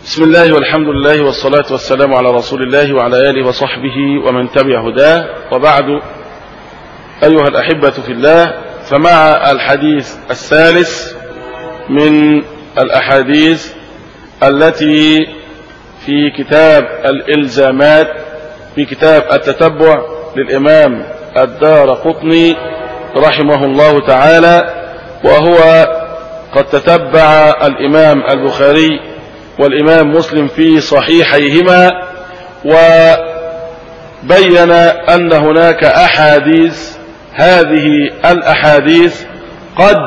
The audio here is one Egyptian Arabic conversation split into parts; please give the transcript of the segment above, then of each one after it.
بسم الله والحمد لله والصلاة والسلام على رسول الله وعلى آله وصحبه ومن تبع هداه وبعد أيها الأحبة في الله فمع الحديث الثالث من الأحاديث التي في كتاب الإلزامات في كتاب التتبع للإمام الدار قطني رحمه الله تعالى وهو قد تتبع الإمام البخاري والإمام مسلم في صحيحيهما وبين أن هناك أحاديث هذه الأحاديث قد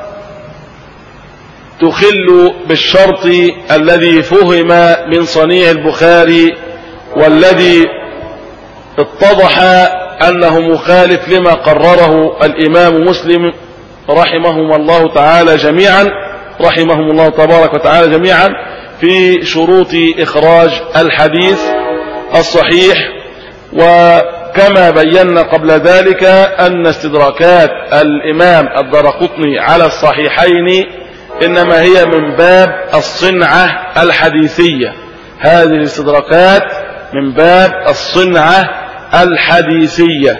تخل بالشرط الذي فهم من صنيع البخاري والذي اتضح أنه مخالف لما قرره الإمام مسلم رحمهم الله تعالى جميعا رحمهم الله تبارك وتعالى جميعا في شروط إخراج الحديث الصحيح وكما بينا قبل ذلك أن استدراكات الإمام الدرقطني على الصحيحين إنما هي من باب الصنعة الحديثية هذه الاستدراكات من باب الصنعة الحديثية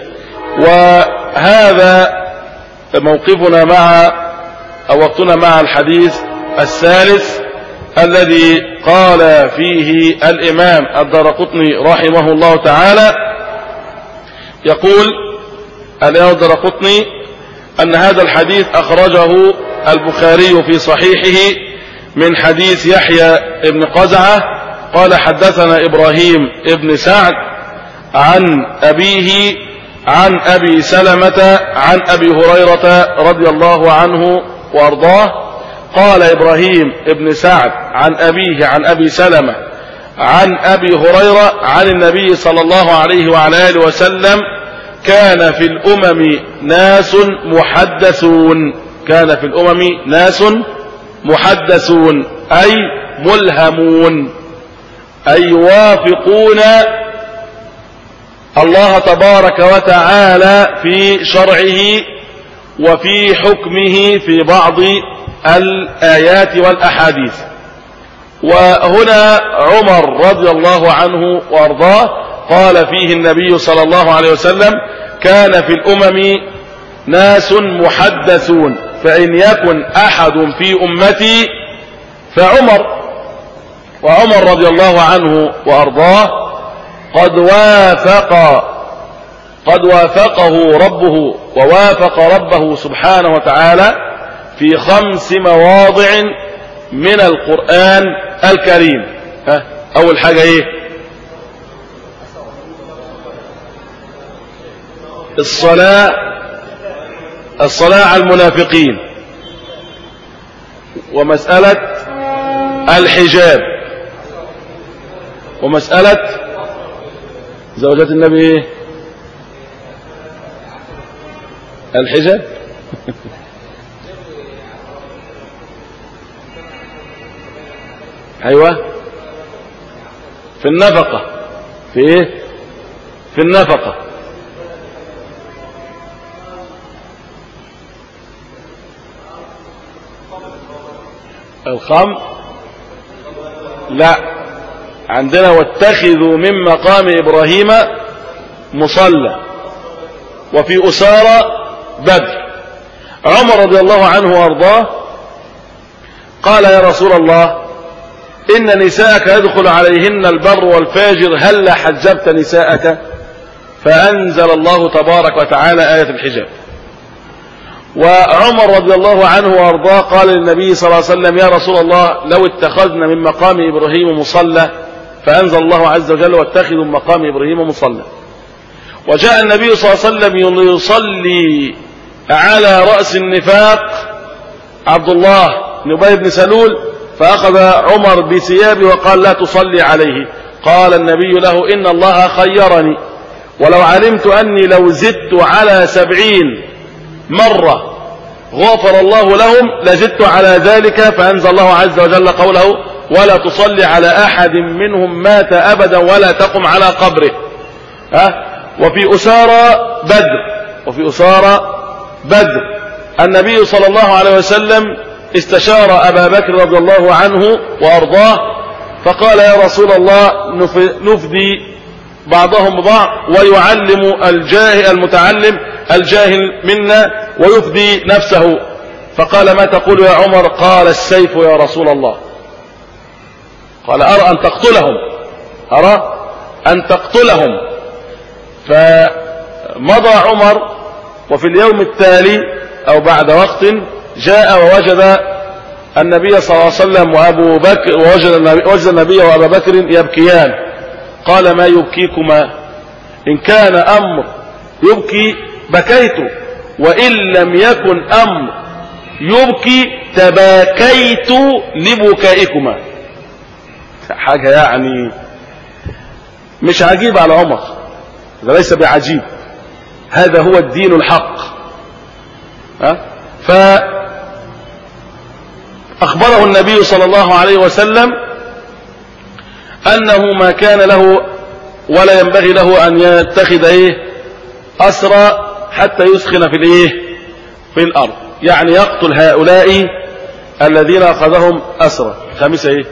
وهذا موقفنا مع أو وقتنا مع الحديث الثالث الذي قال فيه الإمام الدرقطني رحمه الله تعالى يقول الإمام الدرقطني أن هذا الحديث أخرجه البخاري في صحيحه من حديث يحيى بن قزعة قال حدثنا إبراهيم ابن سعد عن أبيه عن أبي سلمة عن أبي هريرة رضي الله عنه وأرضاه قال إبراهيم ابن سعد عن أبيه عن أبي سلمة عن أبي هريرة عن النبي صلى الله عليه وعلى آله وسلم كان في الأمم ناس محدثون كان في الأمم ناس محدثون أي ملهمون أي يوافقون الله تبارك وتعالى في شرعه وفي حكمه في بعض الآيات والأحاديث وهنا عمر رضي الله عنه وارضاه قال فيه النبي صلى الله عليه وسلم كان في الأمم ناس محدثون فإن يكن أحد في أمتي فعمر وعمر رضي الله عنه وأرضاه قد وافق قد وافقه ربه ووافق ربه سبحانه وتعالى في خمس مواضع من القرآن الكريم ها أول حاجة إيه الصلاة الصلاة على المنافقين ومسألة الحجاب ومسألة زوجات النبي ايه الحجاب ايوه في النفقة في ايه في النفقة الخمر لا عندنا واتخذوا من مقام إبراهيم مصلى وفي أسارة بدر عمر رضي الله عنه وأرضاه قال يا رسول الله إن نساءك يدخل عليهن البر والفاجر هل حجبت نساءك فأنزل الله تبارك وتعالى آية الحجاب وعمر رضي الله عنه وارضاه قال للنبي صلى الله عليه وسلم يا رسول الله لو اتخذنا من مقام ابراهيم مصلى فانزل الله عز وجل واتخذوا من مقام ابراهيم مصلى وجاء النبي صلى الله عليه وسلم يصلي على راس النفاق عبد الله بن ابي بن سلول فاخذ عمر بثيابه وقال لا تصلي عليه قال النبي له ان الله خيرني ولو علمت اني لو زدت على سبعين مرة غفر الله لهم لزدت على ذلك فأنزل الله عز وجل قوله ولا تصلي على أحد منهم مات أبدا ولا تقم على قبره ها وفي أسارى بدر وفي أسارى بدر النبي صلى الله عليه وسلم استشار أبا بكر رضي الله عنه وأرضاه فقال يا رسول الله نفدي بعضهم ببعض ويعلم الجاهل المتعلم الجاهل منا ويفدي نفسه فقال ما تقول يا عمر قال السيف يا رسول الله قال أرى أن تقتلهم أرى أن تقتلهم فمضى عمر وفي اليوم التالي أو بعد وقت جاء ووجد النبي صلى الله عليه وسلم وأبو بكر ووجد النبي وأبا بكر يبكيان قال ما يبكيكما إن كان أمر يبكي بكيت وإن لم يكن أمر يبكي تباكيت لبكائكما حاجة يعني مش عجيب على عمر ده ليس بعجيب هذا هو الدين الحق ها فأخبره النبي صلى الله عليه وسلم أنه ما كان له ولا ينبغي له أن يتخذ إيه أسرى حتى يسخن في الإيه في الأرض يعني يقتل هؤلاء الذين أخذهم أسرى خامسة إيه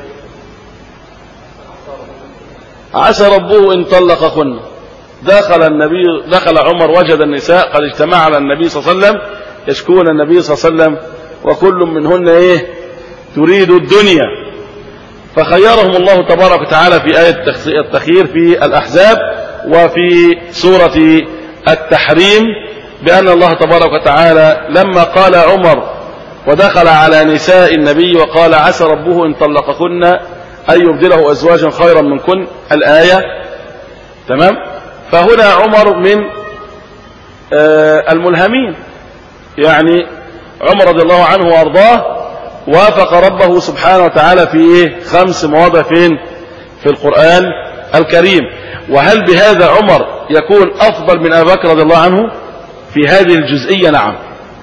عسى ربه إن طلقكن دخل النبي دخل عمر وجد النساء قد اجتمع على النبي صلى الله عليه وسلم يشكون النبي صلى الله عليه وسلم وكل منهن ايه تريد الدنيا فخيرهم الله تبارك وتعالى في آية التخيير في الأحزاب وفي سورة التحريم بأن الله تبارك وتعالى لما قال عمر ودخل على نساء النبي وقال عسى ربه إن طلقكن أن يبدله أزواجا خيرا منكن الآية تمام فهنا عمر من آه الملهمين يعني عمر رضي الله عنه وارضاه وافق ربه سبحانه وتعالى في ايه خمس مواضع فين في القرآن الكريم وهل بهذا عمر يكون افضل من ابي بكر رضي الله عنه في هذه الجزئية نعم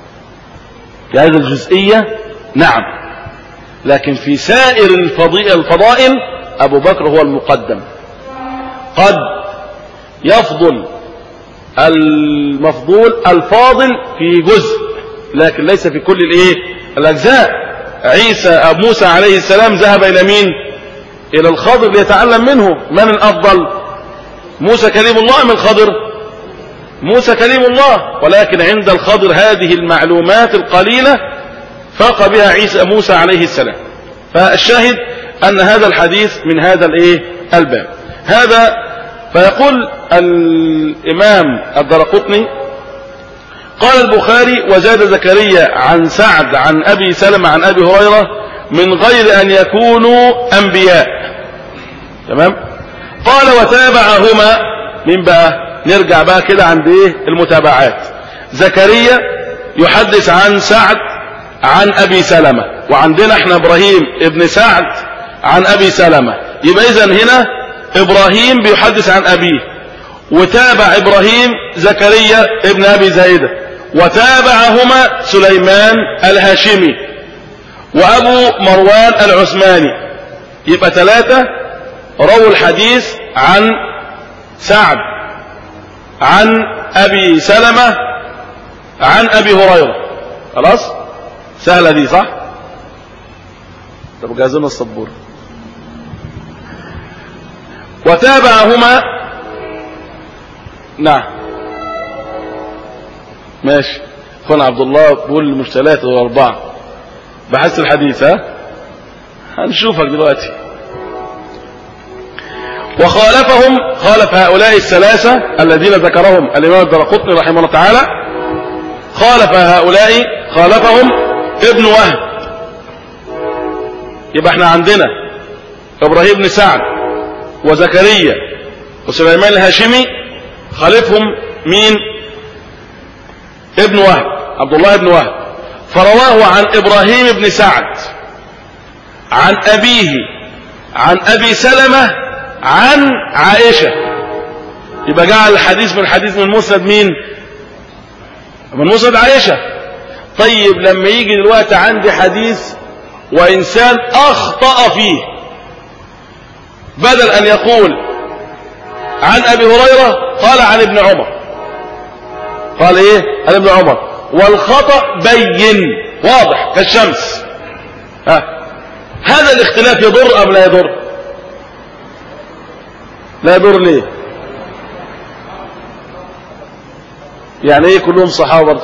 في هذه الجزئية نعم لكن في سائر الفضائل ابو بكر هو المقدم قد يفضل المفضول الفاضل في جزء لكن ليس في كل الايه الاجزاء عيسى موسى عليه السلام ذهب الى مين الى الخضر ليتعلم منه من الافضل موسى كليم الله من الخضر موسى كليم الله ولكن عند الخضر هذه المعلومات القليلة فاق بها عيسى موسى عليه السلام فالشاهد ان هذا الحديث من هذا الايه الباب هذا فيقول الامام الدرقطني قال البخاري وزاد زكريا عن سعد عن ابي سلمة عن ابي هريرة من غير ان يكونوا انبياء تمام قال وتابعهما من بقى نرجع بقى كده عند ايه المتابعات زكريا يحدث عن سعد عن ابي سلمة وعندنا احنا ابراهيم ابن سعد عن ابي سلمة يبقى اذا هنا ابراهيم بيحدث عن ابيه وتابع ابراهيم زكريا ابن ابي زايدة وتابعهما سليمان الهاشمي وابو مروان العثماني يبقى ثلاثة رووا الحديث عن سعد عن ابي سلمة عن ابي هريرة خلاص سهلة دي صح طب جاهزين الصبور وتابعهما نعم ماشي اخونا عبد الله بيقول المشتلات الاربعه بحث الحديث ها هنشوفك دلوقتي وخالفهم خالف هؤلاء الثلاثة الذين ذكرهم الإمام الدرقطني رحمه الله تعالى خالف هؤلاء خالفهم ابن وهب يبقى احنا عندنا ابراهيم بن سعد وزكريا وسليمان الهاشمي خالفهم مين ابن وهب عبد الله بن وهب فرواه عن ابراهيم بن سعد عن ابيه عن ابي سلمة عن عائشة يبقى جعل الحديث من حديث من مسند مين من مسند عائشة طيب لما يجي دلوقتي عندي حديث وإنسان أخطأ فيه بدل أن يقول عن أبي هريرة قال عن ابن عمر قال إيه عن ابن عمر والخطأ بين واضح كالشمس ها هذا الاختلاف يضر أم لا يضر لا يضر ليه يعني ايه كلهم صحابة برضه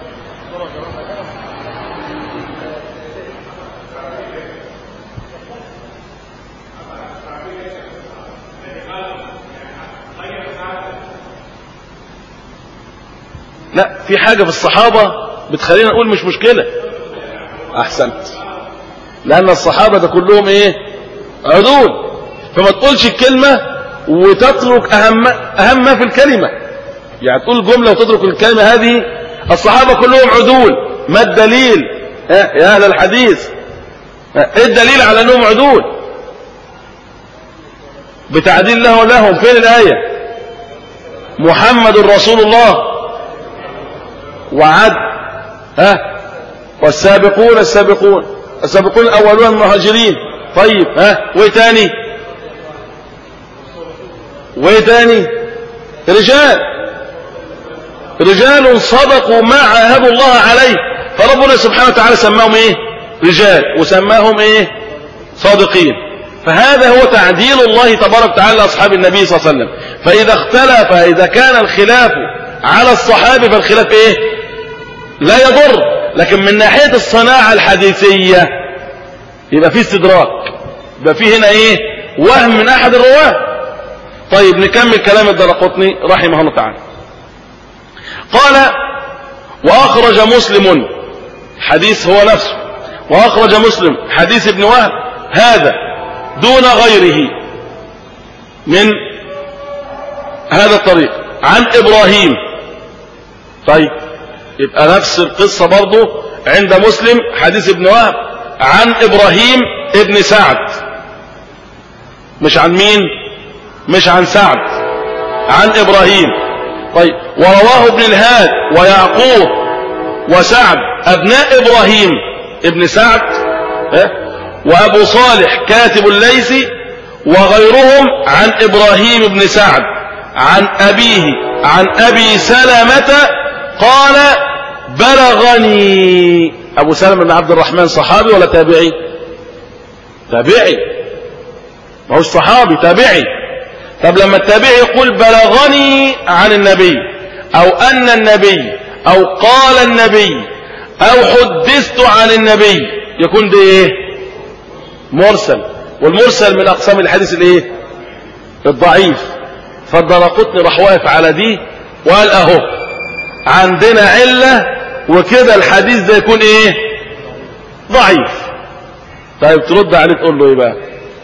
لا في حاجة في الصحابة بتخلينا نقول مش مشكلة احسنت لان الصحابة ده كلهم ايه عدول فما تقولش الكلمة وتترك اهم اهم ما في الكلمة يعني تقول جملة وتترك الكلمة هذه الصحابة كلهم عدول ما الدليل ها يا اهل الحديث ها، ايه الدليل على انهم عدول بتعديل له لهم فين الآية محمد رسول الله وعد ها والسابقون السابقون السابقون الأولون المهاجرين طيب ها وايه تاني وايه تاني رجال رجال صدقوا ما عاهدوا الله عليه فربنا سبحانه وتعالى سماهم ايه رجال وسماهم ايه صادقين فهذا هو تعديل الله تبارك وتعالى لاصحاب النبي صلى الله عليه وسلم فاذا اختلف اذا كان الخلاف على الصحابه فالخلاف ايه لا يضر لكن من ناحيه الصناعه الحديثيه يبقى في استدراك يبقى في هنا ايه وهم من احد الرواه طيب نكمل كلام الدرقطني رحمه الله تعالى قال واخرج مسلم حديث هو نفسه واخرج مسلم حديث ابن وهب هذا دون غيره من هذا الطريق عن ابراهيم طيب يبقى نفس القصة برضو عند مسلم حديث ابن وهب عن ابراهيم ابن سعد مش عن مين مش عن سعد عن ابراهيم طيب ورواه ابن الهاد ويعقوب وسعد ابناء ابراهيم ابن سعد اه؟ وابو صالح كاتب الليثي وغيرهم عن ابراهيم بن سعد عن ابيه عن ابي سلمة قال بلغني ابو سلمة بن عبد الرحمن صحابي ولا تابعي تابعي ما هوش صحابي تابعي طب لما التابعي يقول بلغني عن النبي او ان النبي او قال النبي او حدثت عن النبي يكون ده ايه مرسل والمرسل من اقسام الحديث الايه الضعيف فالدرقطني راح واقف على دي وقال اهو عندنا علة وكده الحديث ده يكون ايه ضعيف طيب ترد عليه تقول له ايه بقى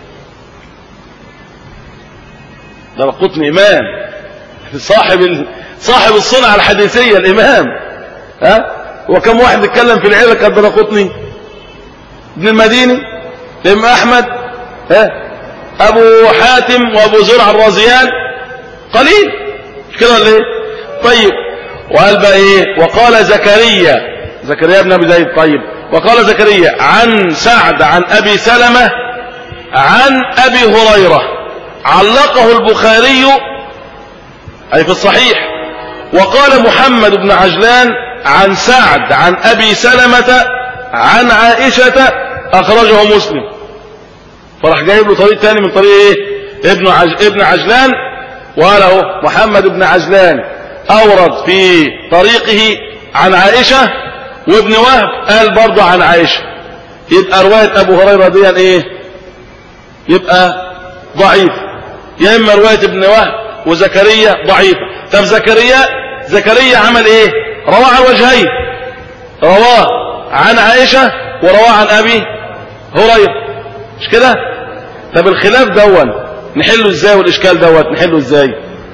درقطني امام صاحب ال... صاحب الصنعة الحديثية الامام ها وكم واحد اتكلم في العلة كان درقطني ابن المديني الإمام أحمد ها أبو حاتم وأبو زرع الرازيان قليل مش كده ولا إيه؟ طيب وقال بقى إيه وقال زكريا زكريا بن أبي زيد طيب وقال زكريا عن سعد عن أبي سلمة عن أبي هريرة علقه البخاري أي في الصحيح وقال محمد بن عجلان عن سعد عن أبي سلمة عن عائشة أخرجه مسلم فراح جايب له طريق تاني من طريق ايه ابن عج... ابن عجلان وقال اهو محمد بن عجلان اورد في طريقه عن عائشة وابن وهب قال برضه عن عائشة يبقى رواية ابو هريرة دي ايه يبقى ضعيف يا اما رواية ابن وهب وزكريا ضعيفة طب زكريا زكريا عمل ايه رواه عن وجهين رواه عن عائشة ورواه عن ابي هريرة مش كده طب الخلاف دون نحله ازاي والاشكال دوت نحله ازاي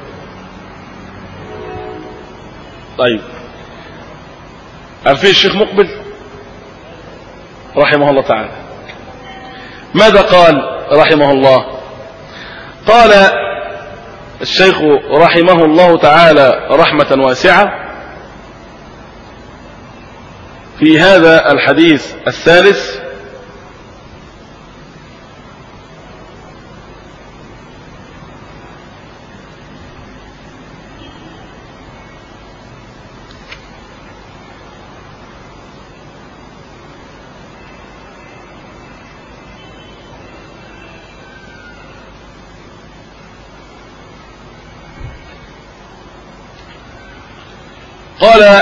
طيب عارفين الشيخ مقبل رحمه الله تعالى ماذا قال رحمه الله قال الشيخ رحمه الله تعالى رحمة واسعة في هذا الحديث الثالث قال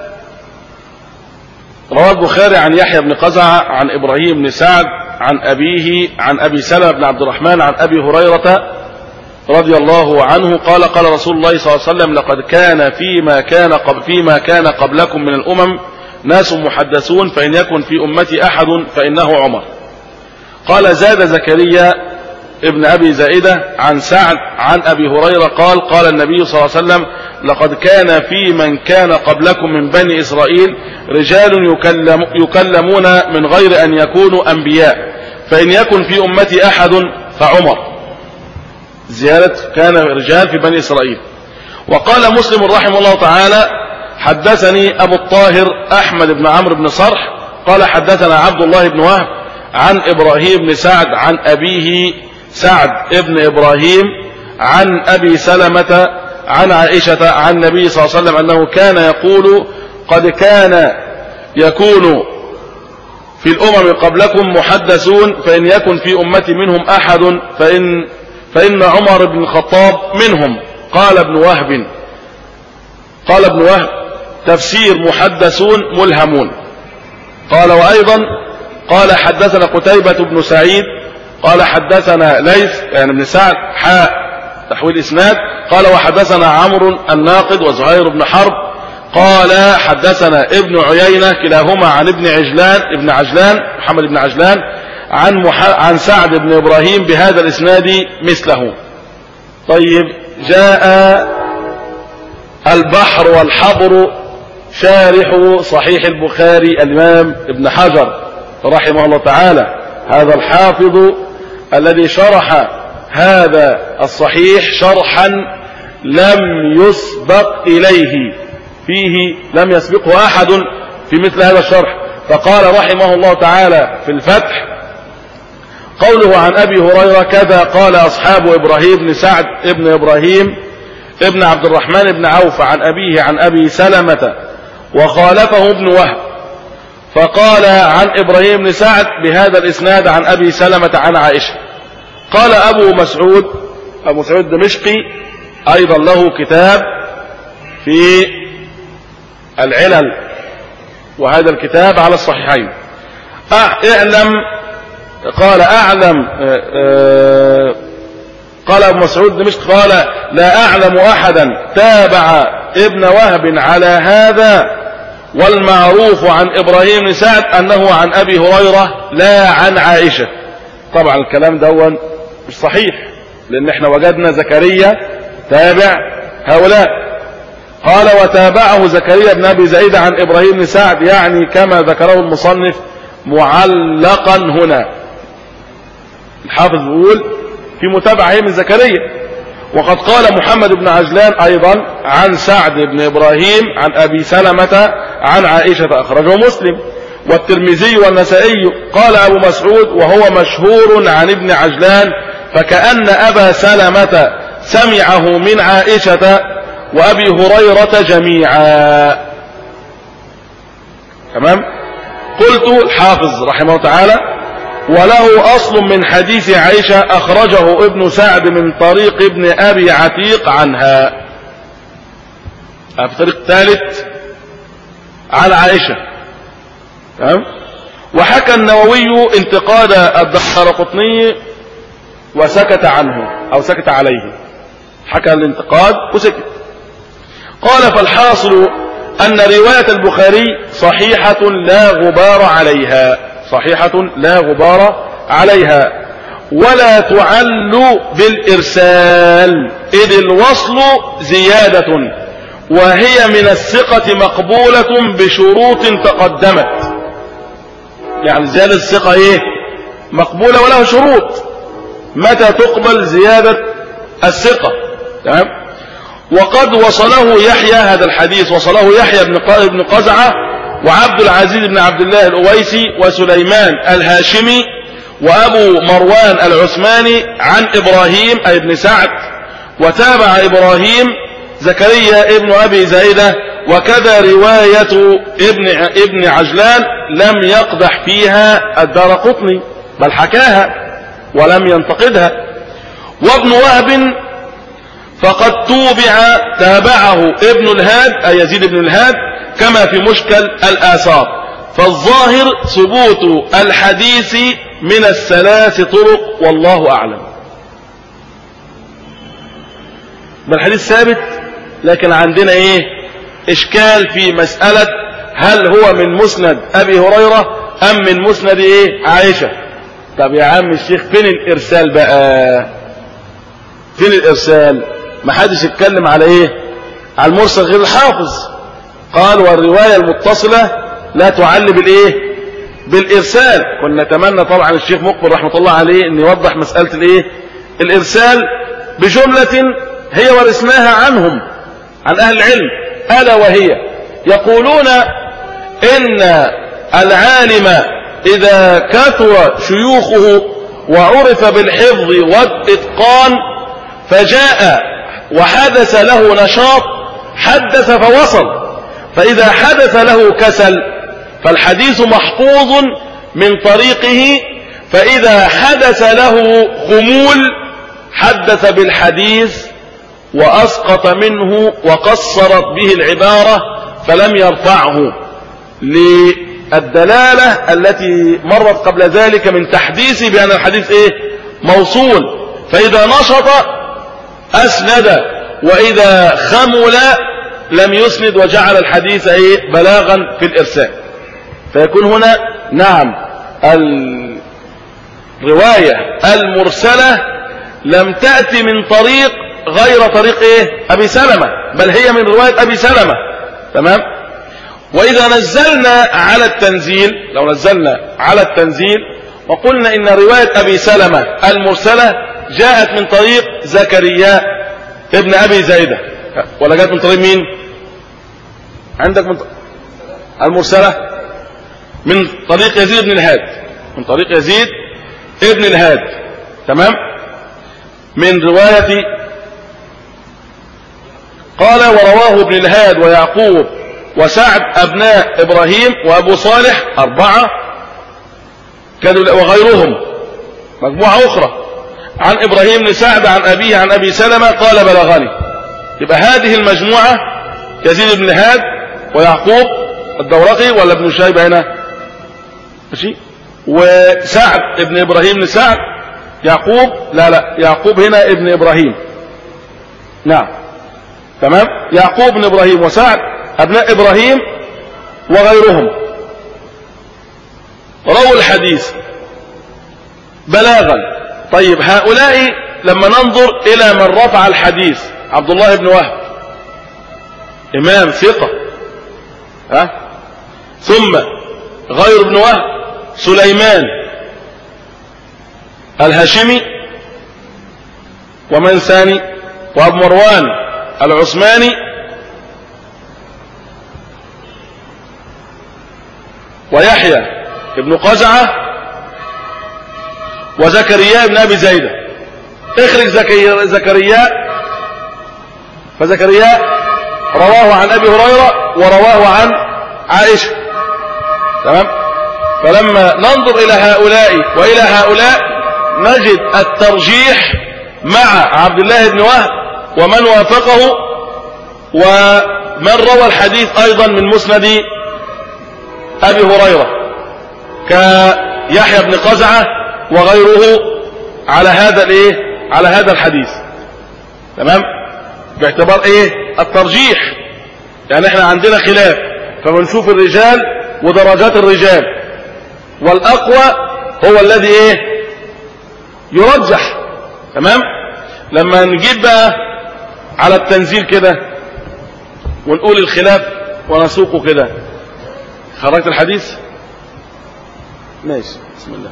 رواه البخاري عن يحيى بن قزعة عن إبراهيم بن سعد عن أبيه عن أبي سلمة بن عبد الرحمن عن أبي هريرة رضي الله عنه قال قال رسول الله صلى الله عليه وسلم لقد كان فيما كان قبل فيما كان قبلكم من الأمم ناس محدثون فإن يكن في أمتي أحد فإنه عمر قال زاد زكريا ابن أبي زائدة عن سعد عن أبي هريرة قال قال النبي صلى الله عليه وسلم لقد كان في من كان قبلكم من بني إسرائيل رجال يكلم يكلمون من غير أن يكونوا أنبياء فإن يكن في أمتي أحد فعمر زيادة كان رجال في بني إسرائيل وقال مسلم رحمه الله تعالى حدثني أبو الطاهر أحمد بن عمرو بن صرح قال حدثنا عبد الله بن وهب عن إبراهيم بن سعد عن أبيه سعد ابن إبراهيم عن أبي سلمة عن عائشة عن النبي صلى الله عليه وسلم أنه كان يقول قد كان يكون في الأمم قبلكم محدثون فإن يكن في أمتي منهم أحد فإن, فإن عمر بن الخطاب منهم قال ابن وهب قال ابن وهب تفسير محدثون ملهمون قال وأيضا قال حدثنا قتيبة بن سعيد قال حدثنا ليث يعني ابن سعد حاء تحويل إسناد قال وحدثنا عمرو الناقد وزهير بن حرب قال حدثنا ابن عيينة كلاهما عن ابن عجلان ابن عجلان محمد بن عجلان عن مح... عن سعد بن إبراهيم بهذا الإسناد مثله طيب جاء البحر والحبر شارح صحيح البخاري الإمام ابن حجر رحمه الله تعالى هذا الحافظ الذي شرح هذا الصحيح شرحا لم يسبق إليه فيه لم يسبقه أحد في مثل هذا الشرح فقال رحمه الله تعالى في الفتح قوله عن أبي هريرة كذا قال أصحاب إبراهيم بن سعد ابن إبراهيم ابن عبد الرحمن بن عوف عن أبيه عن أبي سلمة وخالفه ابن وهب فقال عن إبراهيم بن سعد بهذا الإسناد عن أبي سلمة عن عائشة قال أبو مسعود أبو مسعود الدمشقي أيضا له كتاب في العلل وهذا الكتاب على الصحيحين اعلم قال أعلم قال أبو مسعود دمشق قال لا أعلم أحدا تابع ابن وهب على هذا والمعروف عن إبراهيم بن سعد أنه عن أبي هريرة لا عن عائشة طبعا الكلام دون مش صحيح لأن احنا وجدنا زكريا تابع هؤلاء قال وتابعه زكريا بن أبي زيد عن إبراهيم بن سعد يعني كما ذكره المصنف معلقا هنا الحافظ بيقول في متابعة من زكريا وقد قال محمد بن عجلان أيضا عن سعد بن إبراهيم عن أبي سلمة عن عائشة أخرجه مسلم والترمذي والنسائي قال أبو مسعود وهو مشهور عن ابن عجلان فكأن أبا سلمة سمعه من عائشة وأبي هريرة جميعا تمام قلت الحافظ رحمه الله تعالى وله أصل من حديث عائشة أخرجه ابن سعد من طريق ابن أبي عتيق عنها في طريق ثالث عن عائشة تمام وحكى النووي انتقاد الدرقطني وسكت عنه أو سكت عليه حكى الانتقاد وسكت قال فالحاصل أن رواية البخاري صحيحة لا غبار عليها صحيحة لا غبار عليها ولا تعل بالإرسال إذ الوصل زيادة وهي من الثقة مقبولة بشروط تقدمت يعني زيادة الثقة ايه مقبولة وله شروط متى تقبل زيادة الثقة تمام وقد وصله يحيى هذا الحديث وصله يحيى بن قزعة وعبد العزيز بن عبد الله الأويسي وسليمان الهاشمي وأبو مروان العثماني عن إبراهيم أي ابن سعد وتابع إبراهيم زكريا ابن أبي زايدة وكذا رواية ابن, ابن عجلان لم يقدح فيها الدار قطني بل حكاها ولم ينتقدها وابن وهب فقد توبع تابعه ابن الهاد أي يزيد بن الهاد كما في مشكل الآثار فالظاهر ثبوت الحديث من الثلاث طرق والله أعلم الحديث ثابت لكن عندنا ايه اشكال في مسألة هل هو من مسند ابي هريرة ام من مسند ايه عائشة طب يا عم الشيخ فين الارسال بقى فين الارسال ما حدش يتكلم على ايه على المرسل غير الحافظ قال والرواية المتصلة لا تعلي بالايه بالارسال كنا نتمنى طبعا الشيخ مقبل رحمة الله عليه ان يوضح مسألة الايه الارسال بجملة هي ورثناها عنهم عن اهل العلم الا وهي يقولون ان العالم اذا كثر شيوخه وعرف بالحفظ والاتقان فجاء وحدث له نشاط حدث فوصل فإذا حدث له كسل فالحديث محفوظ من طريقه فإذا حدث له خمول حدث بالحديث وأسقط منه وقصرت به العبارة فلم يرفعه للدلالة التي مرت قبل ذلك من تحديث بأن الحديث إيه موصول فإذا نشط أسند وإذا خمل لم يسند وجعل الحديث ايه بلاغا في الارسال فيكون هنا نعم الرواية المرسلة لم تأتي من طريق غير طريق ايه ابي سلمة بل هي من رواية ابي سلمة تمام واذا نزلنا على التنزيل لو نزلنا على التنزيل وقلنا ان رواية ابي سلمة المرسلة جاءت من طريق زكريا ابن ابي زيدة ولا جاءت من طريق مين عندك من المرسلة من طريق يزيد بن الهاد من طريق يزيد ابن الهاد تمام من رواية قال ورواه ابن الهاد ويعقوب وسعد أبناء إبراهيم وأبو صالح أربعة وغيرهم مجموعة أخرى عن إبراهيم بن سعد عن أبيه عن أبي سلمة قال بلغني يبقى هذه المجموعة يزيد بن هاد ويعقوب الدورقي ولا ابن شيبة هنا ماشي وسعد ابن إبراهيم بن سعد يعقوب لا لا يعقوب هنا ابن إبراهيم نعم تمام يعقوب بن إبراهيم وسعد أبناء إبراهيم وغيرهم رووا الحديث بلاغا طيب هؤلاء لما ننظر إلى من رفع الحديث عبد الله بن وهب إمام ثقة ها ثم غير ابن وهب سليمان الهاشمي ومن ثاني وابو مروان العثماني ويحيى ابن قزعة وزكريا ابن ابي زيدة اخرج زكريا فزكريا رواه عن ابي هريرة ورواه عن عائشة تمام فلما ننظر الى هؤلاء والى هؤلاء نجد الترجيح مع عبد الله بن وهب ومن وافقه ومن روى الحديث ايضا من مسند ابي هريرة كيحيى بن قزعة وغيره على هذا الايه على هذا الحديث تمام باعتبار ايه الترجيح يعني احنا عندنا خلاف فبنشوف الرجال ودرجات الرجال والاقوى هو الذي ايه يرجح تمام لما نجيب بقى على التنزيل كده ونقول الخلاف ونسوقه كده خرجت الحديث ماشي بسم الله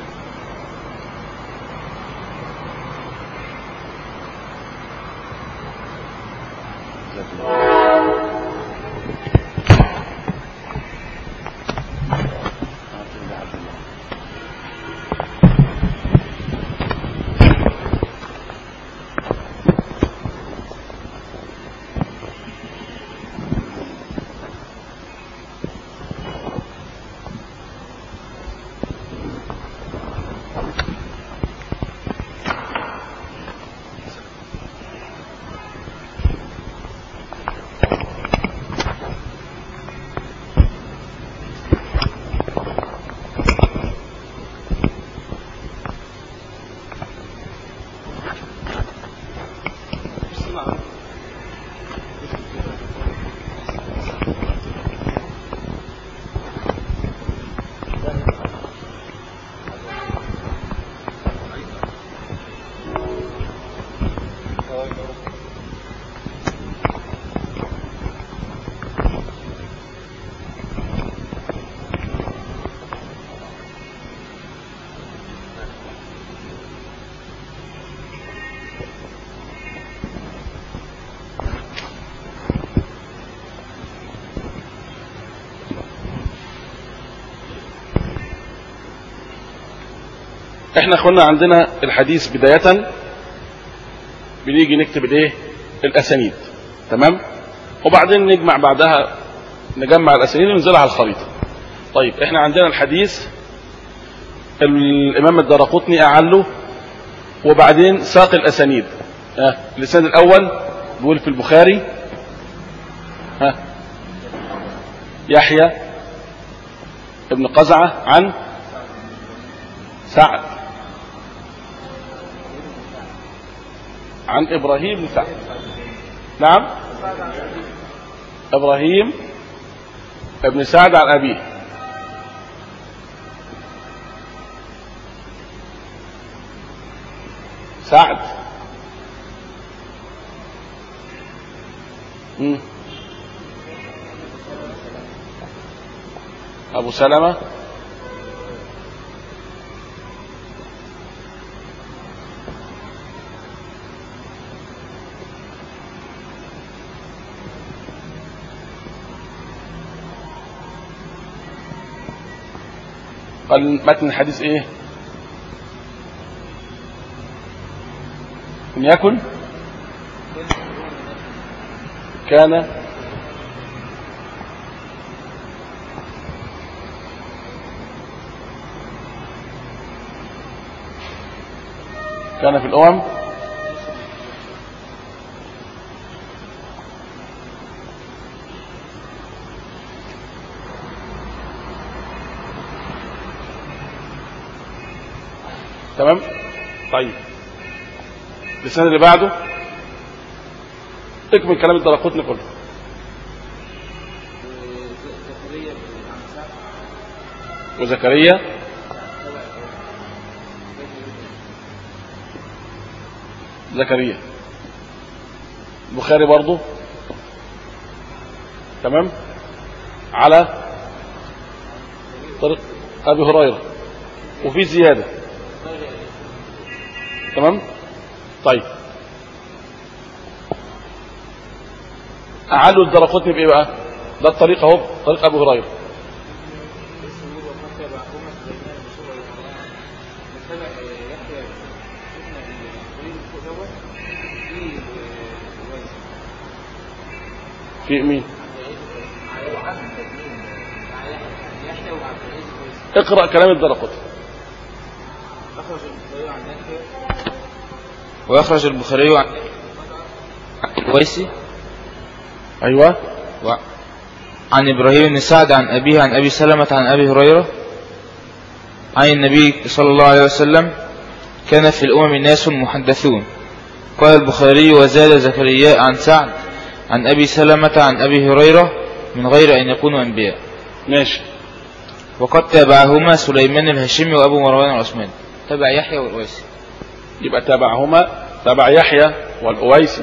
احنا اخوانا عندنا الحديث بداية بنيجي نكتب الايه الاسانيد تمام وبعدين نجمع بعدها نجمع الاسانيد وننزلها على الخريطة طيب احنا عندنا الحديث الامام الدرقطني اعله وبعدين ساق الاسانيد ها اللسان الاول بيقول في البخاري ها يحيى ابن قزعة عن سعد عن إبراهيم بن سعد نعم إبراهيم ابن سعد عن أبيه سعد مم. أبو سلمة قال متن الحديث ايه ان يكن كان كان في الأمم تمام طيب السنة اللي بعده اكمل كلام الدرقوتني كله وزكريا زكريا البخاري برضه تمام على طريق ابي هريره وفي زياده تمام طيب اعلوا الدرقطني بايه بقى ده الطريق اهو طريق ابو هريره في مين اقرا كلام الدرقطني ويخرج البخاري عن ويسي ايوه عن إبراهيم بن سعد عن أبيه عن أبي سلمة عن أبي هريرة عن النبي صلى الله عليه وسلم كان في الأمم ناس محدثون قال البخاري وزاد زكريا عن سعد عن أبي سلمة عن أبي هريرة من غير أن يكونوا أنبياء ماشي وقد تابعهما سليمان الهاشمي وأبو مروان العثماني تبع يحيى والأويسي يبقى تابعهما تبع يحيى والأويسي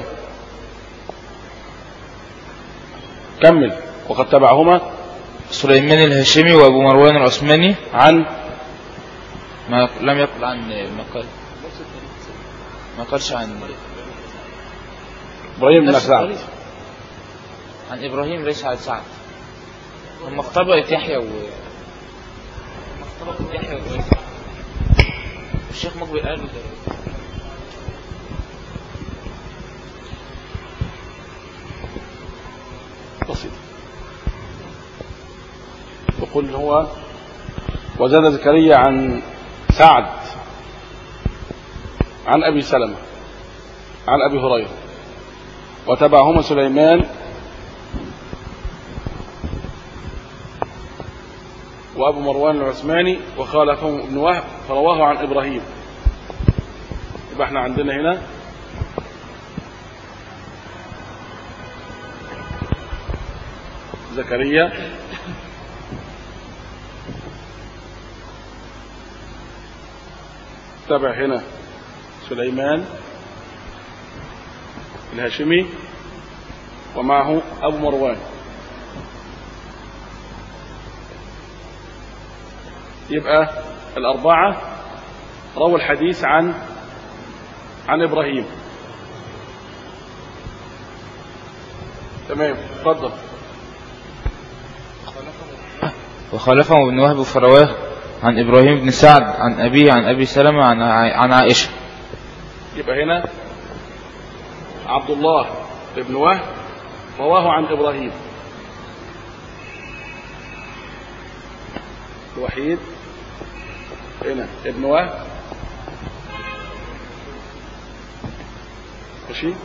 كمل وقد تبعهما سليمان الهاشمي وأبو مروان العثماني عن ما لم يقل عن ما قال ما قالش عن ابراهيم بن نفس سعد الطريق. عن إبراهيم ليس عن سعد لما اختبأت يحيى و لما اختبأت يحيى والأويسي الشيخ مقبل قال له ده. بسيط يقول هو وزاد زكريا عن سعد عن أبي سلمة عن أبي هريرة وتبعهما سليمان وأبو مروان العثماني وخالفهم ابن وهب فرواه عن إبراهيم يبقى احنا عندنا هنا زكريا تبع هنا سليمان الهاشمي ومعه أبو مروان يبقى الأربعة رووا الحديث عن عن إبراهيم تمام اتفضل وخالفهم ابن وهب فرواه عن إبراهيم بن سعد عن أبيه عن أبي سلمة عن ع- عن عائشة يبقى هنا عبد الله بن وهب رواه عن إبراهيم الوحيد هنا ابن وهب ماشي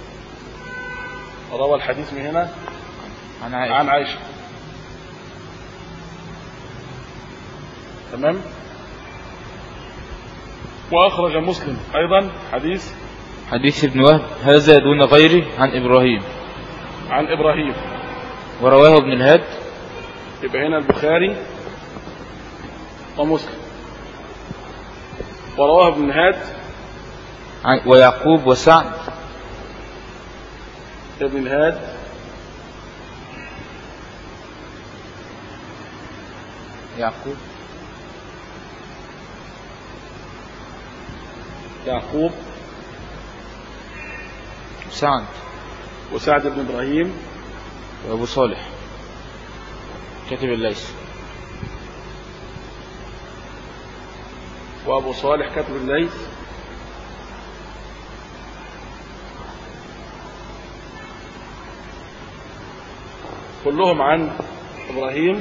روى الحديث من هنا عن عائشة عن عائشة تمام وأخرج مسلم أيضا حديث حديث ابن وهب هذا دون غيره عن إبراهيم عن إبراهيم ورواه ابن الهاد يبقى هنا البخاري ومسلم ورواه ابن هاد عن ويعقوب وسعد ابن الهاد يعقوب يعقوب سعد وسعد بن إبراهيم وأبو صالح كاتب الليث وأبو صالح كاتب الليث كلهم عن إبراهيم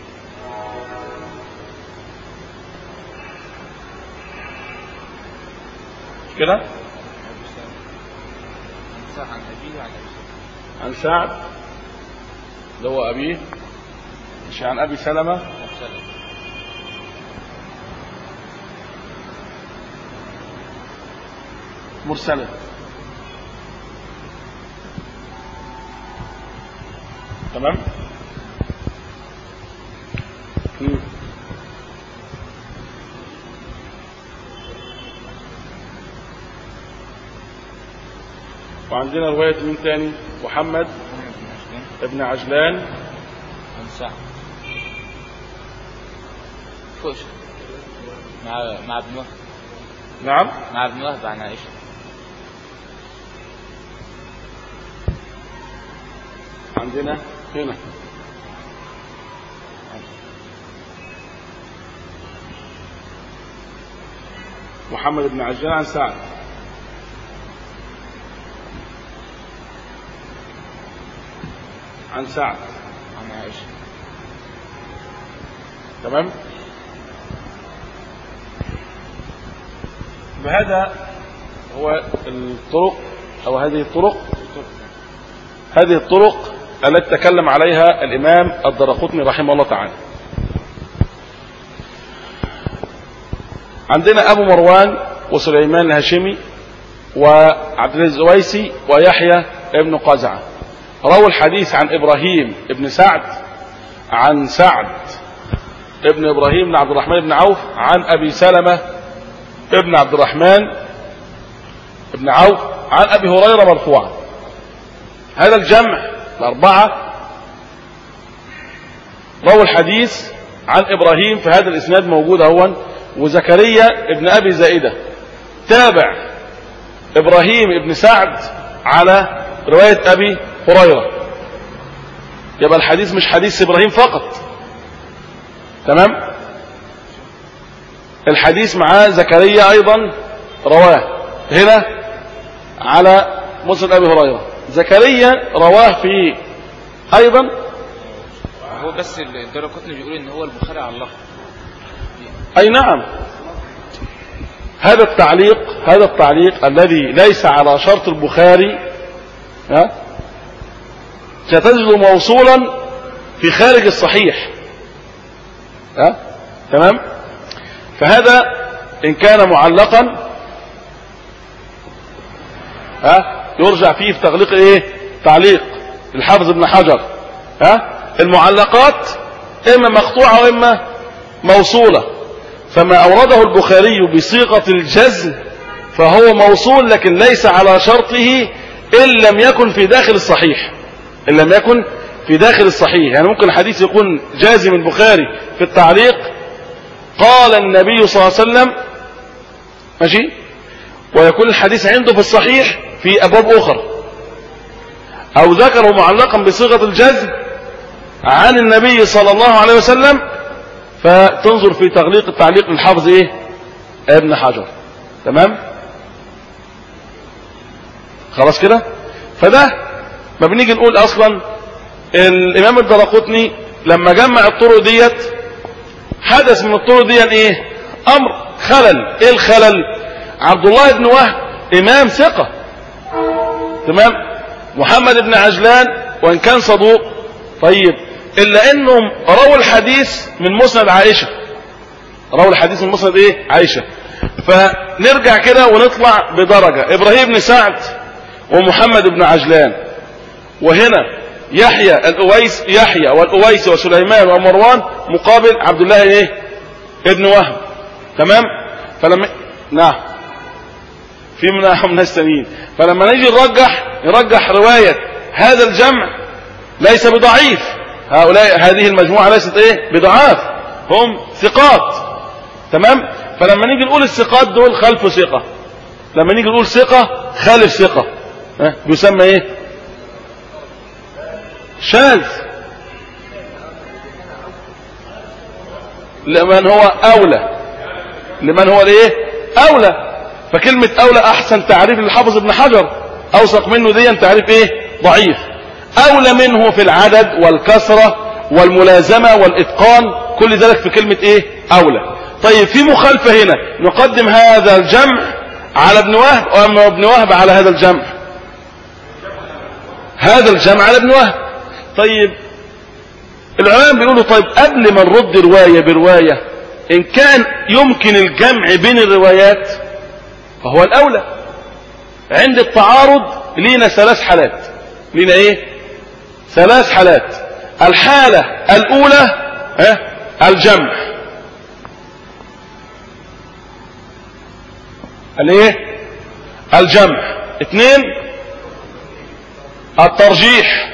كده عن أبيه عن عن سعد اللي هو أبيه مش عن أبي سلمة مرسلة تمام مم. وعندنا رواية مين تاني محمد ابن عجلان عن سعد خش مع مع ابن وهب نعم مع ابن وهب عن عائشة عندنا هنا محمد بن عجلان عن سعد عن سعد عن عائشة تمام بهذا هو الطرق او هذه الطرق هذه الطرق التي تكلم عليها الامام الدرقطني رحمه الله تعالى عندنا ابو مروان وسليمان الهاشمي وعبد العزيز الزويسي ويحيى ابن قزعه رووا الحديث عن ابراهيم ابن سعد عن سعد ابن ابراهيم بن عبد الرحمن بن عوف عن ابي سلمه ابن عبد الرحمن ابن عوف عن ابي هريره مرفوعا هذا الجمع الاربعه رووا الحديث عن ابراهيم في هذا الاسناد موجود اهون وزكريا ابن ابي زائده تابع ابراهيم ابن سعد على روايه ابي هريره يبقى الحديث مش حديث ابراهيم فقط تمام الحديث معاه زكريا ايضا رواه هنا على مسند ابي هريره زكريا رواه في ايضا هو بس الدار قطني بيقول ان هو البخاري على اللفظ اي نعم هذا التعليق هذا التعليق الذي ليس على شرط البخاري ها ستجد موصولا في خارج الصحيح ها تمام فهذا ان كان معلقا ها يرجع فيه في تغليق ايه تعليق الحافظ ابن حجر ها المعلقات اما مقطوعه واما موصوله فما اورده البخاري بصيغه الجزم فهو موصول لكن ليس على شرطه ان لم يكن في داخل الصحيح ان لم يكن في داخل الصحيح يعني ممكن الحديث يكون جازم البخاري في التعليق قال النبي صلى الله عليه وسلم ماشي ويكون الحديث عنده في الصحيح في ابواب اخرى او ذكره معلقا بصيغه الجزم عن النبي صلى الله عليه وسلم فتنظر في تغليق التعليق للحافظ ايه ابن حجر تمام خلاص كده فده ما بنيجي نقول اصلا الامام الدرقطني لما جمع الطرق ديت حدث من الطرق دي ايه امر خلل ايه الخلل عبد الله بن وهب امام ثقة تمام محمد بن عجلان وان كان صدوق طيب الا انهم رووا الحديث من مسند عائشة رووا الحديث من مسند ايه عائشة فنرجع كده ونطلع بدرجة ابراهيم بن سعد ومحمد بن عجلان وهنا يحيى الأويس يحيى والأويس وسليمان ومروان مقابل عبد الله ايه ابن وهب تمام فلما نعم في منهم ناس ثانيين فلما نيجي نرجح نرجح رواية هذا الجمع ليس بضعيف هؤلاء هذه المجموعة ليست ايه بضعاف هم ثقات تمام فلما نيجي نقول الثقات دول خلف ثقة لما نيجي نقول ثقة خالف ثقة ها بيسمى ايه شاذ لمن هو اولى لمن هو الايه اولى فكلمة اولى احسن تعريف للحافظ ابن حجر اوثق منه دي تعريف ايه ضعيف اولى منه في العدد والكثرة والملازمة والاتقان كل ذلك في كلمة ايه اولى طيب في مخالفة هنا نقدم هذا الجمع على ابن وهب واما ابن وهب على هذا الجمع هذا الجمع على ابن وهب طيب العلماء بيقولوا طيب قبل ما نرد رواية برواية ان كان يمكن الجمع بين الروايات فهو الاولى عند التعارض لينا ثلاث حالات لينا ايه ثلاث حالات الحالة الاولى اه الجمع الايه الجمع اثنين الترجيح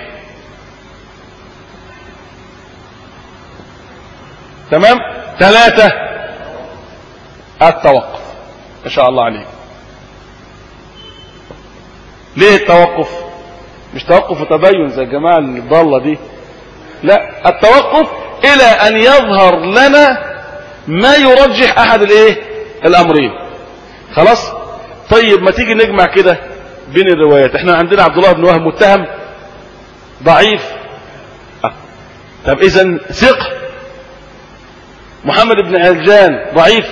تمام ثلاثة التوقف ما شاء الله عليك ليه التوقف مش توقف وتبين زي الجماعة الضالة دي لا التوقف الى ان يظهر لنا ما يرجح احد الايه الامرين خلاص طيب ما تيجي نجمع كده بين الروايات احنا عندنا عبد الله بن وهب متهم ضعيف أه. طب اذا ثقه محمد بن عجلان ضعيف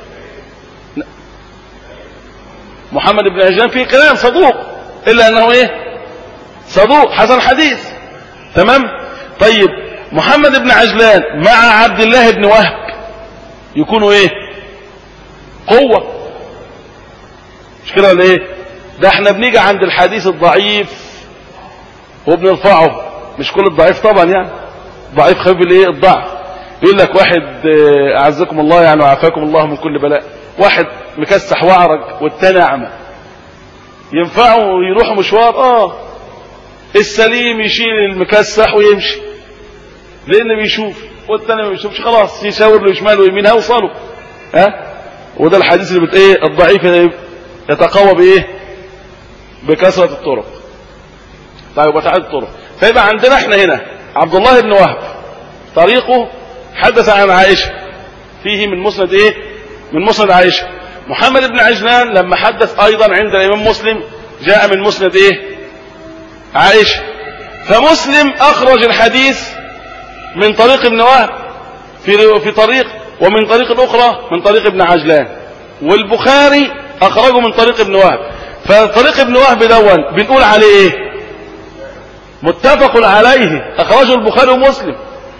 محمد بن عجلان فيه كلام صدوق الا انه ايه صدوق حسن حديث تمام طيب محمد بن عجلان مع عبد الله بن وهب يكونوا ايه قوة مش كده ولا ايه ده احنا بنيجي عند الحديث الضعيف وبنرفعه مش كل الضعيف طبعا يعني ضعيف خفيف الايه الضعف يقول لك واحد اعزكم الله يعني وعافاكم الله من كل بلاء واحد مكسح وعرج والتاني اعمى ينفعوا يروحوا مشوار اه السليم يشيل المكسح ويمشي لان بيشوف والتاني ما بيشوفش خلاص يشاور له شمال ويمين هيوصلوا ها وده الحديث اللي بت ايه الضعيف يتقوى بايه بكثرة الطرق طيب وتعدد الطرق فيبقى عندنا احنا هنا عبد الله بن وهب طريقه حدث عن عائشة فيه من مسند ايه من مسند عائشة محمد بن عجلان لما حدث ايضا عند الامام مسلم جاء من مسند ايه عائشة فمسلم اخرج الحديث من طريق ابن وهب في في طريق ومن طريق اخرى من طريق ابن عجلان والبخاري اخرجه من طريق ابن وهب فطريق ابن وهب دون بنقول عليه ايه متفق عليه اخرجه البخاري ومسلم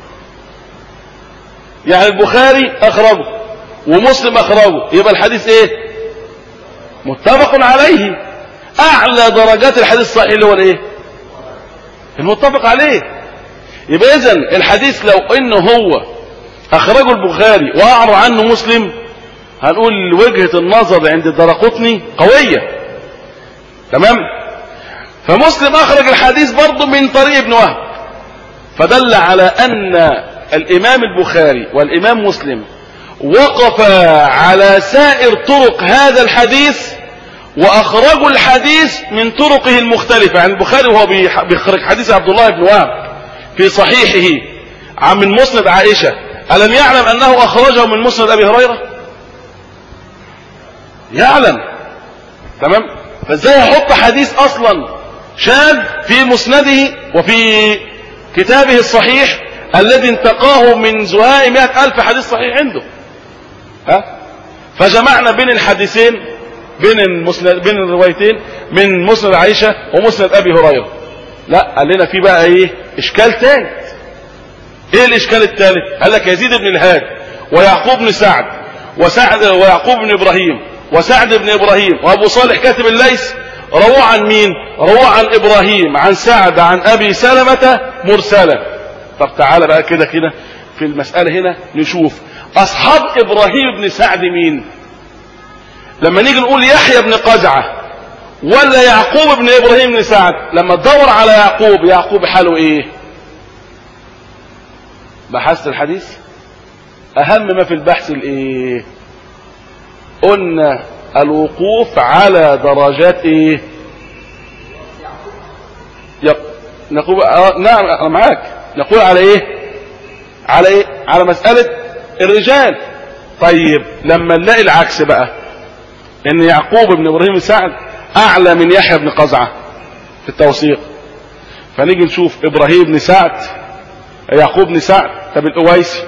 يعني البخاري اخرجه ومسلم اخرجه يبقى الحديث ايه متفق عليه اعلى درجات الحديث الصحيح اللي هو الايه المتفق عليه يبقى اذا الحديث لو انه هو اخرجه البخاري واعرض عنه مسلم هنقول وجهة النظر عند الدرقطني قوية تمام فمسلم اخرج الحديث برضه من طريق ابن وهب فدل على ان الامام البخاري والامام مسلم وقف على سائر طرق هذا الحديث واخرجوا الحديث من طرقه المختلفة عن البخاري وهو بيخرج حديث عبد الله بن وهب في صحيحه عن من مسند عائشة ألم يعلم أنه أخرجه من مسند أبي هريرة يعلم تمام فازاي يحط حديث أصلا شاذ في مسنده وفي كتابه الصحيح الذي انتقاه من زهاء مئة ألف حديث صحيح عنده ها فجمعنا بين الحديثين بين المسند بين الروايتين من مسند عائشة ومسند أبي هريرة لا قال لنا في بقى ايه اشكال تاني ايه الاشكال الثالث قال لك يزيد بن الهاد ويعقوب بن سعد وسعد ويعقوب بن ابراهيم وسعد بن ابراهيم وابو صالح كاتب الليث رووا عن مين رووا عن ابراهيم عن سعد عن ابي سلمة مرسلا طب تعالى بقى كده كده في المسألة هنا نشوف اصحاب ابراهيم بن سعد مين لما نيجي نقول يحيى بن قزعة ولا يعقوب بن ابراهيم بن سعد لما تدور على يعقوب يعقوب حاله ايه بحثت الحديث اهم ما في البحث الايه قلنا الوقوف على درجات ايه يق... نقول آه نعم انا معاك نقول على ايه على ايه على مسألة الرجال طيب لما نلاقي العكس بقى ان يعقوب بن ابراهيم سعد اعلى من يحيى بن قزعة في التوثيق فنيجي نشوف ابراهيم بن سعد يعقوب بن سعد طب الاويسي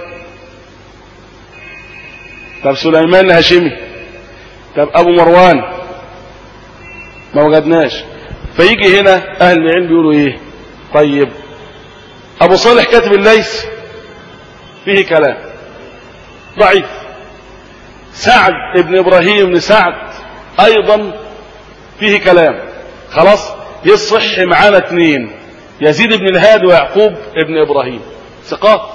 طب سليمان الهاشمي طب ابو مروان ما وجدناش فيجي هنا اهل العلم بيقولوا ايه طيب ابو صالح كاتب الليث فيه كلام ضعيف سعد ابن ابراهيم بن سعد ايضا فيه كلام خلاص يصح معانا اثنين يزيد بن الهاد ويعقوب ابن ابراهيم ثقات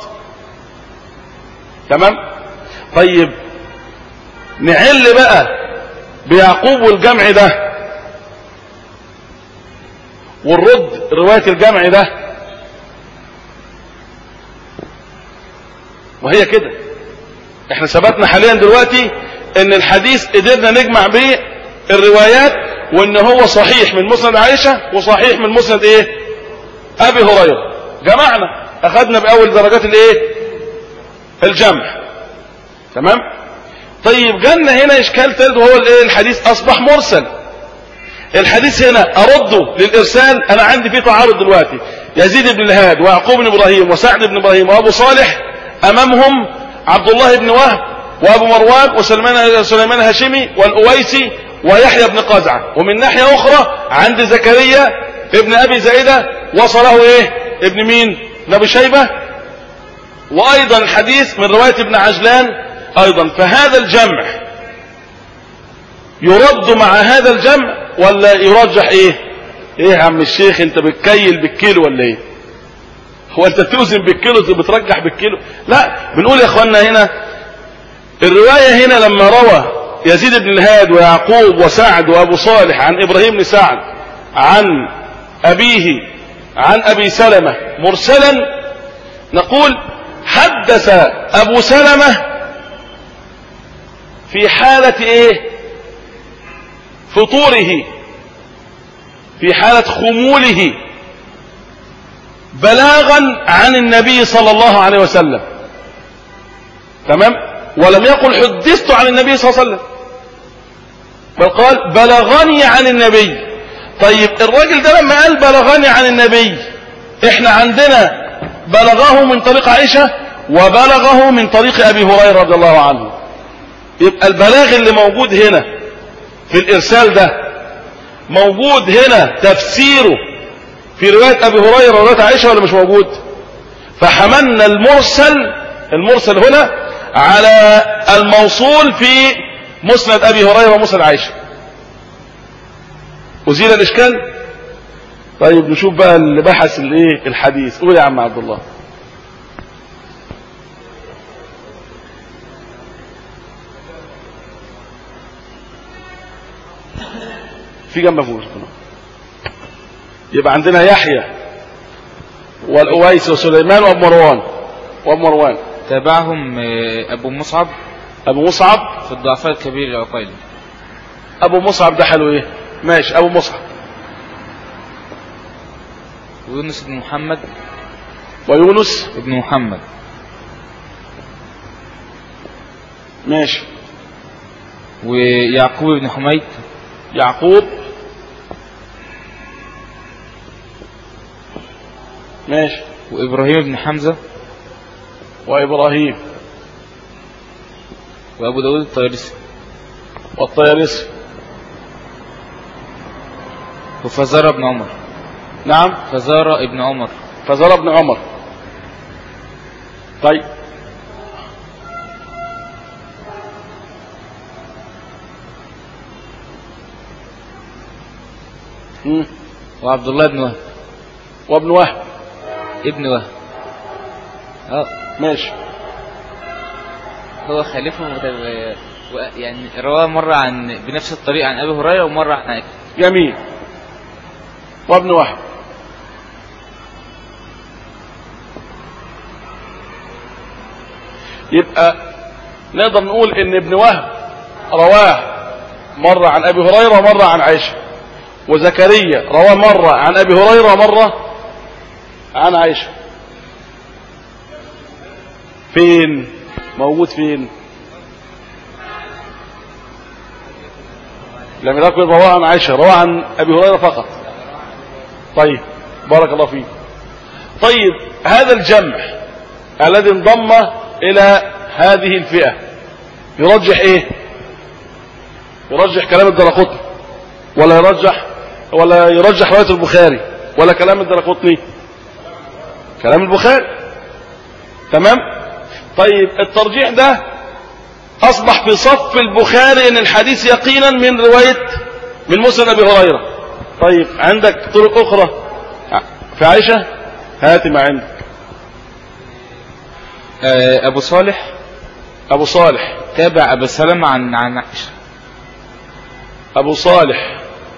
تمام طيب نعل بقى بيعقوب والجمع ده والرد رواية الجمع ده وهي كده احنا ثبتنا حاليا دلوقتي ان الحديث قدرنا نجمع به الروايات وان هو صحيح من مسند عائشة وصحيح من مسند ايه ابي هريرة جمعنا اخذنا باول درجات الايه الجمع تمام طيب جالنا هنا اشكال ثالث وهو الايه الحديث اصبح مرسل الحديث هنا ارده للارسال انا عندي فيه تعارض دلوقتي يزيد بن الهاد ويعقوب بن ابراهيم وسعد بن ابراهيم وابو صالح امامهم عبد الله بن وهب وابو مروان وسليمان سليمان الهاشمي والاويسي ويحيى بن قزعه ومن ناحيه اخرى عند زكريا ابن ابي زائده وصله ايه ابن مين ابن شيبه وايضا الحديث من روايه ابن عجلان ايضا فهذا الجمع يرد مع هذا الجمع ولا يرجح ايه ايه يا عم الشيخ انت بتكيل بالكيلو ولا ايه هو انت توزن بالكيلو انت بترجح بالكيلو لا بنقول يا اخوانا هنا الرواية هنا لما روى يزيد بن الهاد ويعقوب وسعد وابو صالح عن ابراهيم بن سعد عن ابيه عن ابي سلمة مرسلا نقول حدث ابو سلمة في حالة ايه فطوره في حالة خموله بلاغا عن النبي صلى الله عليه وسلم تمام ولم يقل حدثت عن النبي صلى الله عليه وسلم بل قال بلغني عن النبي طيب الراجل ده لما قال بلغني عن النبي احنا عندنا بلغه من طريق عائشة وبلغه من طريق ابي هريرة رضي الله عنه يبقى البلاغ اللي موجود هنا في الارسال ده موجود هنا تفسيره في رواية ابي هريرة ورواية عائشة ولا مش موجود فحملنا المرسل المرسل هنا على الموصول في مسند ابي هريرة ومسند عائشة أزيل الإشكال طيب نشوف بقى اللي بحث الايه الحديث قول يا عم عبد الله في جنب فوق يبقى عندنا يحيى والأويس وسليمان وابو مروان وابو مروان تابعهم آه، أبو مصعب أبو مصعب في الضعفاء الكبير العقيلي أبو مصعب ده حلو إيه ماشي أبو مصعب ويونس بن محمد ويونس بن محمد ماشي ويعقوب بن حميد يعقوب ماشي وإبراهيم بن حمزة وإبراهيم وأبو داود الطيالسي والطيالسي وفزارة بن عمر نعم فزارة ابن عمر فزار ابن عمر طيب مم. وعبد الله بن وهب وابن وهب ابن وهب اه ماشي هو خليفه متب... و- يعني رواه مرة عن بنفس الطريقة عن أبي هريرة ومرة عن عائشة جميل وابن وهب يبقى نقدر نقول ان ابن وهب رواه مرة عن ابي هريرة ومرة عن عائشة وزكريا رواه مرة عن ابي هريرة ومرة عن عائشة فين موجود فين لم يكن رواه عن عائشة رواه عن ابي هريرة فقط طيب بارك الله فيك طيب هذا الجمع الذي انضم الى هذه الفئة يرجح ايه يرجح كلام الدرقطني ولا يرجح ولا يرجح رواية البخاري ولا كلام الدرقطني كلام البخاري تمام طيب الترجيح ده اصبح في صف البخاري ان الحديث يقينا من رواية من مسند ابي هريرة طيب عندك طرق اخرى في عائشة هات ما عندك آه، أبو صالح ابو صالح تابع أبو سلمة عن عن عائشة ابو صالح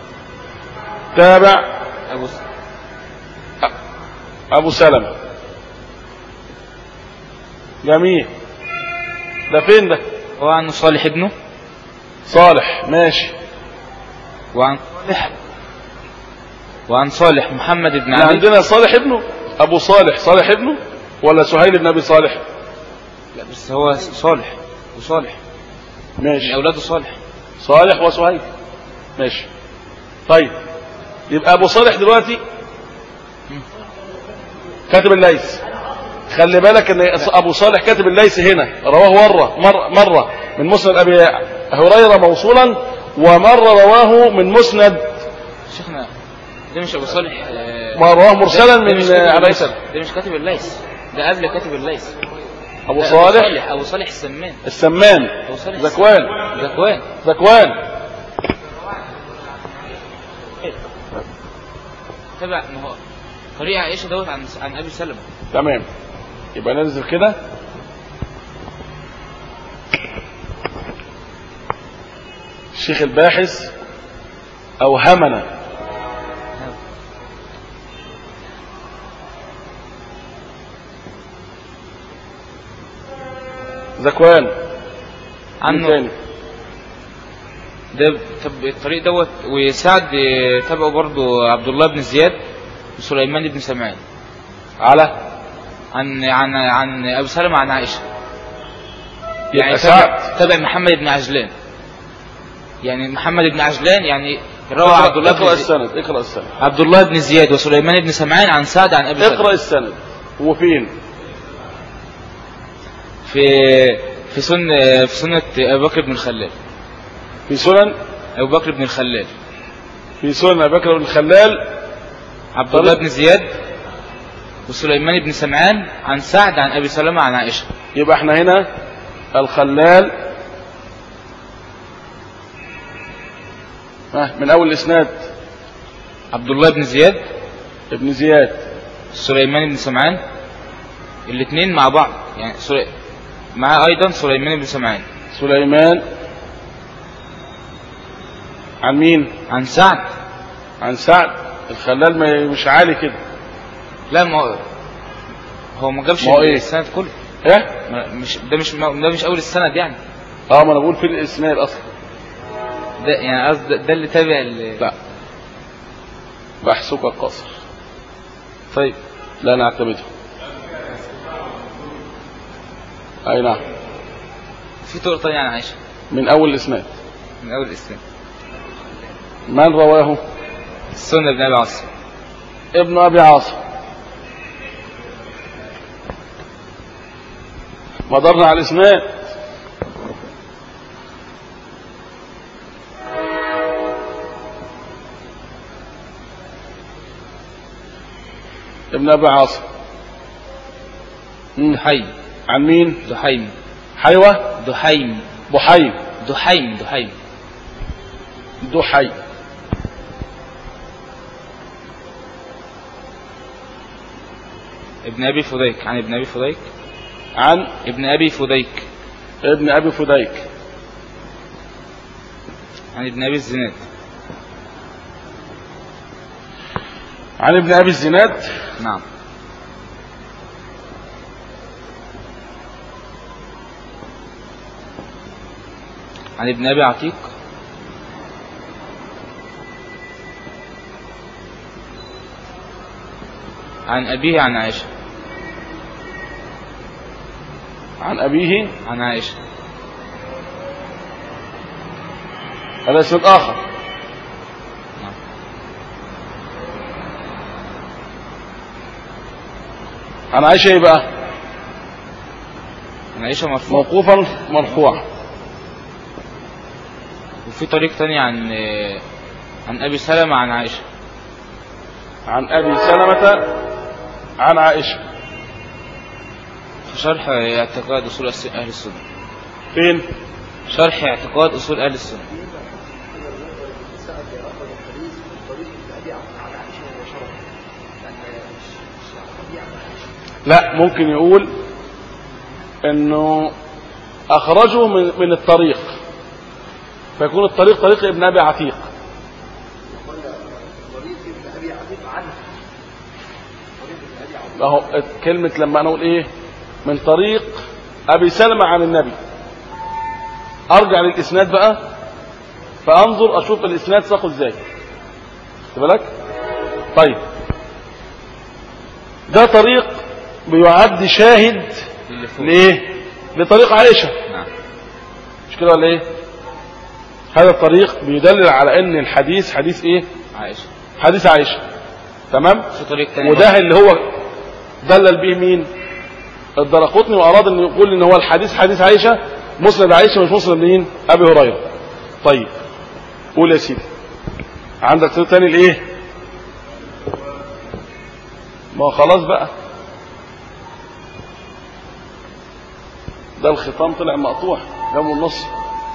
تابع أبو ابو سلمة جميل ده فين ده هو عن صالح ابنه صالح ماشي وعن صالح وعن صالح محمد بن احنا علي عندنا صالح ابنه ابو صالح صالح ابنه ولا سهيل بن ابي صالح لا بس هو صالح وصالح من ماشي أولاده صالح صالح وسهيل ماشي طيب يبقى ابو صالح دلوقتي كاتب الليث خلي بالك ان ابو صالح كاتب الليث هنا رواه مره مره مره من مسند ابي هريره موصولا ومره رواه من مسند شيخنا ده مش أبو صالح آه، ما رواه مرسلا ده- ده مش من كاتب ابي الليث. سلمة ده مش كاتب الليث ده قبل كاتب الليث ابو لا، صالح أبو صالح السمان السمان أبو صالح ذكوان ذكوان ذكوان تبع ما هو طريق عائشة دوت عن عن أبي سلمة تمام يبقى ننزل كده الشيخ الباحث اوهمنا ذكوان مين عنه تاني ده طب الطريق دوت وسعد آه، تبعه برضو عبد الله بن زياد وسليمان بن سمعان على عن عن عن ابو سلمة عن عائشة يبقى يعني سعد. تبع, تبع محمد بن عجلان يعني محمد بن عجلان يعني روى اقرأ, عبد الله اقرأ بن زياد السند اقرأ السند عبد الله بن زياد وسليمان بن سمعان عن سعد عن ابي اقرأ سلمة السند وفين في في سن في سنة ابو بكر بن الخلال في سنن ابو بكر بن الخلال في سنن ابي بكر بن الخلال عبد الله بن زياد وسليمان بن سمعان عن سعد عن ابي سلمة عن عائشة يبقى احنا هنا الخلال ها، من اول الاسناد عبد الله بن زياد ابن زياد سليمان بن سمعان الاثنين مع بعض يعني سلي... مع ايضا سليمان بن سمعان سليمان عن مين عن سعد عن سعد الخلال ما مش عالي كده لا ما هو هو ما جابش ما هو إيه؟ السند كله ايه ما- مش ده مش ده مش اول السند يعني اه ما انا بقول في الاسناد اصلا ده يعني قصدي ده اللي تابع ال- لا بحثك قصر طيب لا نعتمده اي نعم في طرق تانية عن عائشة من أول الإسناد من أول الإسلام من رواه السنة بن أبي عاصم ابن أبي عاصم مدرنا على الإسناد ابن أبي عاصم مم. دحيم عن مين دحيم حيوة دحيم بحيم دحيم دحيم دحي ابن أبي فديك عن ابن أبي فديك عن ابن أبي فديك ابن أبي فديك عن ابن أبي الزناد عن ابن أبي الزناد نعم عن ابن أبي عتيق عن أبيه عن عائشة عن أبيه عن عائشة هذا إسناد آخر نعم. عن عائشة إيه بقى عن عائشة مرفوع موقوفا مرفوعا وفي طريق تاني عن عن أبي سلمة عن عائشة عن أبي سلمة عن عائشة في شرح اعتقاد أصول أس- أهل السنة فين شرح اعتقاد أصول أهل السنة لا ممكن يقول انه اخرجه من, من الطريق فيكون الطريق طريق ابن ابي عتيق اهو كلمة لما انا اقول ايه من طريق ابي سلمة عن النبي ارجع للاسناد بقى فانظر اشوف الاسناد ساقه ازاي خد بالك طيب ده طريق بيعد شاهد اللي فوق ليه لطريق عائشة نعم مش كده ولا ايه هذا الطريق بيدلل على ان الحديث حديث ايه عائشة حديث عائشة تمام في طريق تاني وده اللي هو دلل به مين الدرقطني واراد ان يقول ان هو الحديث حديث عائشة مسند عائشة مش مسند مين ابي هريرة طيب قول يا سيدي عندك سؤال تاني الايه ما هو خلاص بقى ده الختام طلع مقطوع ده من النص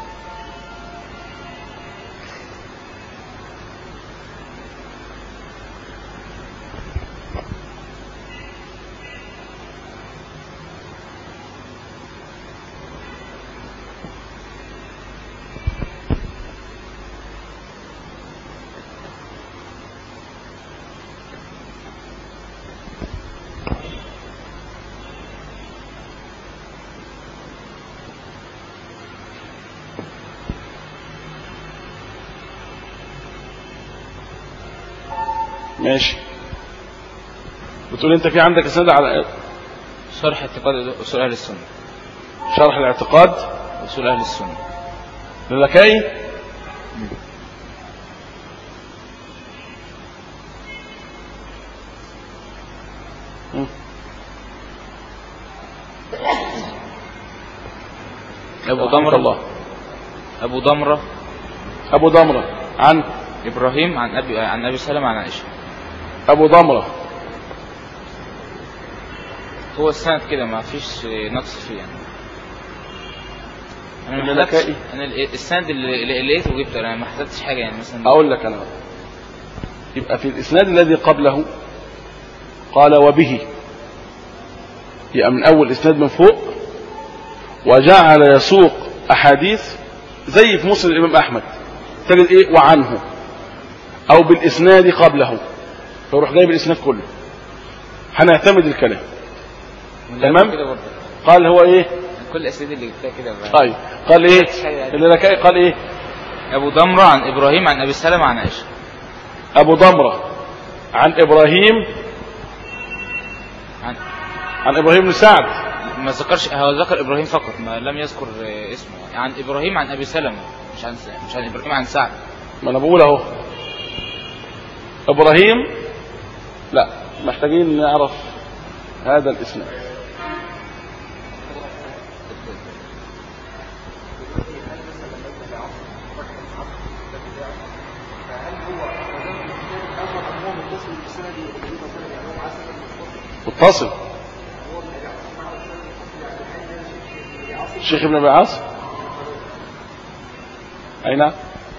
ماشي بتقول انت في عندك اسناد على شرح اعتقاد أصول أهل السنة شرح الاعتقاد أصول أهل السنة للكي أبو رحمك ضمرة الله أبو ضمرة ابو ضمرة عن إبراهيم عن أبي عن أبي سلمة عن عائشة ابو ضمرة هو السند كده ما فيش نقص فيه يعني انا ما اللكائي. حسبتش انا ال- السند اللي اللي لقيته وجبته انا ما حسبتش حاجه يعني مثلا اقول لك انا بقى. يبقى في الاسناد الذي قبله قال وبه يبقى من اول اسناد من فوق وجعل يسوق احاديث زي في مسند الامام احمد تجد ايه وعنه او بالاسناد قبله فيروح جايب الاسناد كله هنعتمد الكلام تمام. كده برضه قال هو ايه كل الاسئله اللي جبتها كده بقى. طيب قال ايه اللي لك قال ايه ابو ضمره عن ابراهيم عن ابي سلمة عن عائشه ابو ضمره عن ابراهيم عن عن ابراهيم بن سعد ما ذكرش هو ذكر ابراهيم فقط ما لم يذكر آه، اسمه عن ابراهيم عن ابي سلمة مش عن مش عن ابراهيم عن سعد ما انا بقول اهو ابراهيم لا محتاجين نعرف هذا الاسم متصل الشيخ ابن ابي عاصم اي نعم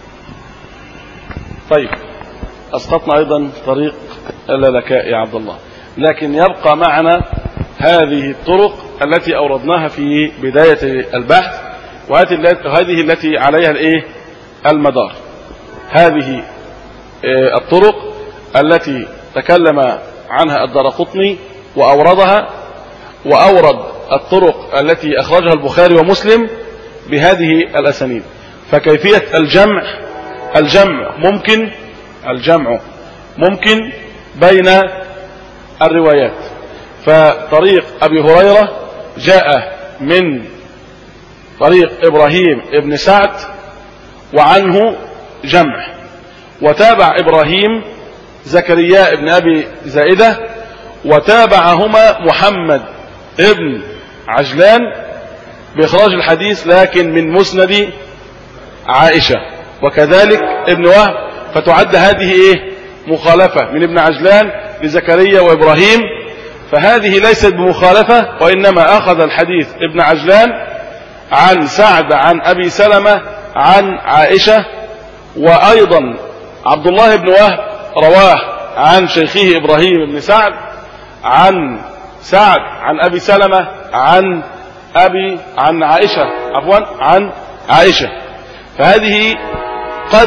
طيب اسقطنا ايضا طريق اللالكاء يا عبد الله لكن يبقى معنا هذه الطرق التي اوردناها في بدايه البحث وهذه التي- وهذه التي عليها الايه المدار هذه آه، الطرق التي تكلم عنها الدرقطني واوردها واورد الطرق التي اخرجها البخاري ومسلم بهذه الاسانيد فكيفيه الجمع الجمع ممكن الجمع ممكن بين الروايات فطريق ابي هريره جاء من طريق ابراهيم ابن سعد وعنه جمع وتابع ابراهيم زكريا ابن ابي زائده وتابعهما محمد ابن عجلان باخراج الحديث لكن من مسند عائشه وكذلك ابن وهب فتعد هذه ايه مخالفه من ابن عجلان لزكريا وابراهيم فهذه ليست بمخالفه وانما اخذ الحديث ابن عجلان عن سعد عن ابي سلمه عن عائشه وايضا عبد الله بن وهب رواه عن شيخه ابراهيم بن سعد عن سعد عن ابي سلمه عن ابي عن عائشه عفوا عن عائشه فهذه قد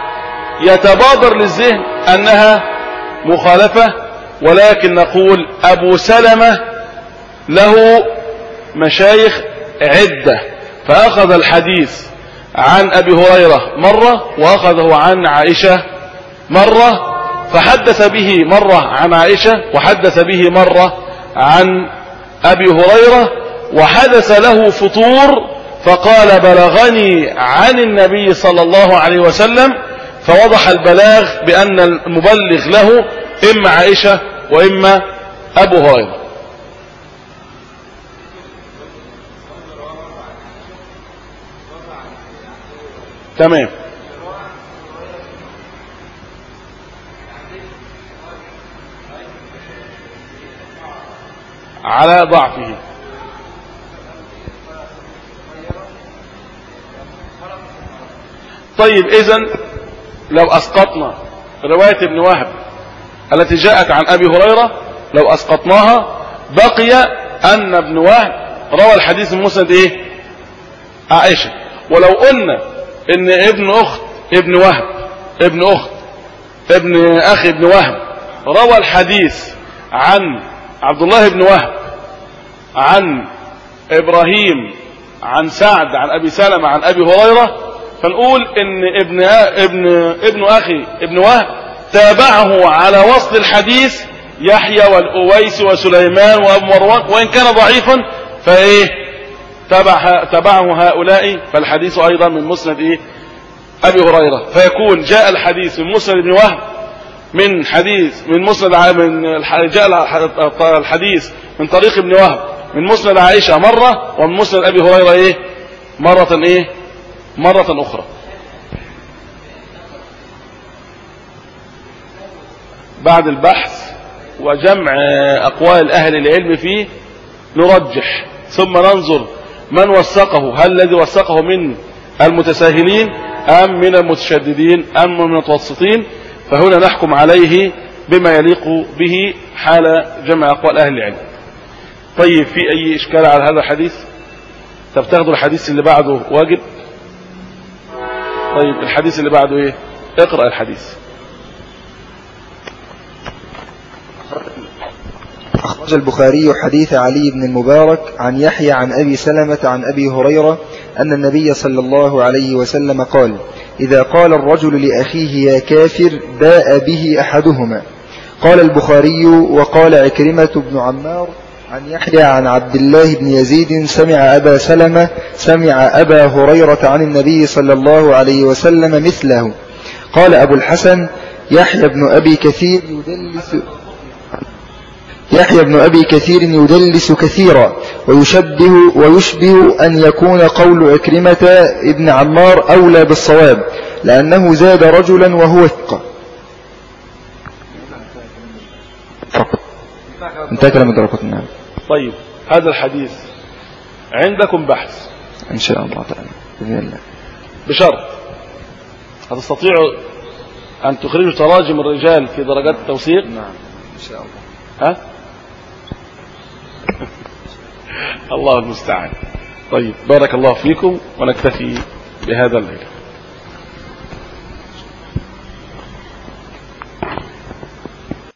يتبادر للذهن انها مخالفه ولكن نقول ابو سلمه له مشايخ عده فاخذ الحديث عن ابي هريره مره واخذه عن عائشه مره فحدث به مره عن عائشه وحدث به مره عن ابي هريره وحدث له فطور فقال بلغني عن النبي صلى الله عليه وسلم فوضح البلاغ بان المبلغ له اما عائشه واما ابو هريره تمام على ضعفه طيب اذا لو اسقطنا رواية ابن وهب التي جاءت عن ابي هريرة لو اسقطناها بقي ان ابن وهب روى الحديث من مسند ايه عائشة ولو قلنا ان ابن اخت ابن وهب ابن اخت ابن اخي ابن وهب روى الحديث عن عبد الله بن وهب عن ابراهيم عن سعد عن ابي سلمة عن ابي هريرة فنقول ان ابن ابن ابن اخي ابن وهب تابعه على وصل الحديث يحيى والاويس وسليمان وابو مروان وان كان ضعيفا فايه تبع تبعه هؤلاء فالحديث ايضا من مسند ايه ابي هريره فيكون جاء الحديث من مسند ابن وهب من حديث من مسند ع- من الح- جاء الح- الحديث من طريق ابن وهب من مسند عائشه مره ومن مسند ابي هريره ايه مره ايه مره اخرى بعد البحث وجمع اقوال اهل العلم فيه نرجح ثم ننظر من وثقه هل الذي وثقه من المتساهلين ام من المتشددين ام من المتوسطين فهنا نحكم عليه بما يليق به حال جمع اقوال اهل العلم طيب في اي اشكال على هذا الحديث طب تاخدوا الحديث اللي بعده واجب طيب الحديث اللي بعده ايه اقرا الحديث أخرج البخاري حديث علي بن المبارك عن يحيى عن أبي سلمة عن أبي هريرة أن النبي صلى الله عليه وسلم قال إذا قال الرجل لأخيه يا كافر باء به أحدهما قال البخاري وقال عكرمة بن عمار عن يحيى عن عبد الله بن يزيد سمع أبا سلمة سمع أبا هريرة عن النبي صلى الله عليه وسلم مثله قال أبو الحسن يحيى بن أبي كثير يدلس يحيى بن أبي كثير يدلس كثيرا ويشبه, ويشبه أن يكون قول عكرمة ابن عمار أولى بالصواب لأنه زاد رجلا وهو ثقة فقط انتهى كلام الدرقطني نعم طيب هذا الحديث عندكم بحث إن شاء الله تعالى بإذن الله بشرط هتستطيعوا أن تخرجوا تراجم الرجال في درجات التوثيق نعم إن شاء الله ها الله المستعان طيب بارك الله فيكم ونكتفي بهذا الليل